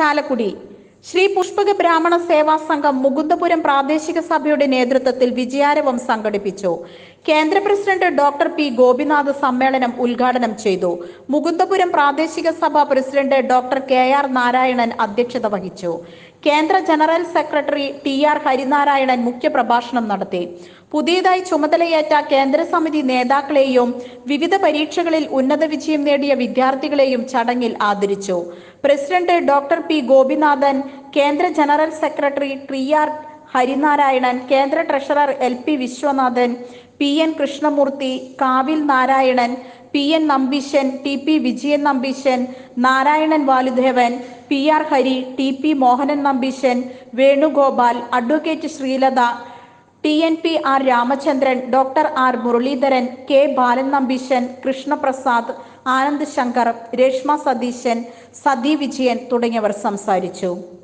ചാലക്കുടി ശ്രീ പുഷ്പക ബ്രാഹ്മണ സേവാ സംഘം മുകുന്ദപുരം പ്രാദേശിക സഭയുടെ നേതൃത്വത്തിൽ വിജയാരവം സംഘടിപ്പിച്ചു കേന്ദ്ര പ്രസിഡന്റ് ഡോക്ടർ പി ഗോപിനാഥ് സമ്മേളനം ഉദ്ഘാടനം ചെയ്തു മുകുന്ദപുരം പ്രാദേശിക സഭ president doctor K R Narayanan അധ്യക്ഷത വഹിച്ചു കേന്ദ്ര general secretary T R Harinarayanan മുഖ്യപ്രഭാഷണം നടത്തി പുതിയതായി ചുമതലയേറ്റ കേന്ദ്ര സമിതി നേതാക്കളെയും വിവിധ പരീക്ഷകളിൽ ഉന്നത വിജയം നേടിയ വിദ്യാർത്ഥികളെയും ചടങ്ങിൽ ആദരിച്ചു പ്രസിഡന്റ് ഡോക്ടർ പി ഗോപിനാഥൻ കേന്ദ്ര general secretary T R Harinarayanan കേന്ദ്ര treasurer L P Viswanathan P N Krishnamoorthy Kavil Narayanan P N Nambeesan T P Vijayan Nambeesan Narayanan Valudevan P R Hari T P Mohanan Nambeesan Venugopal advocate Sreelatha T N P R Ramachandran doctor R Muraleedharan K Balan Nambeesan Krishnaprasad Anand Shankar Reshma Satheesan Sathi Vijayan തുടങ്ങിയവർ സംസാരിച്ചു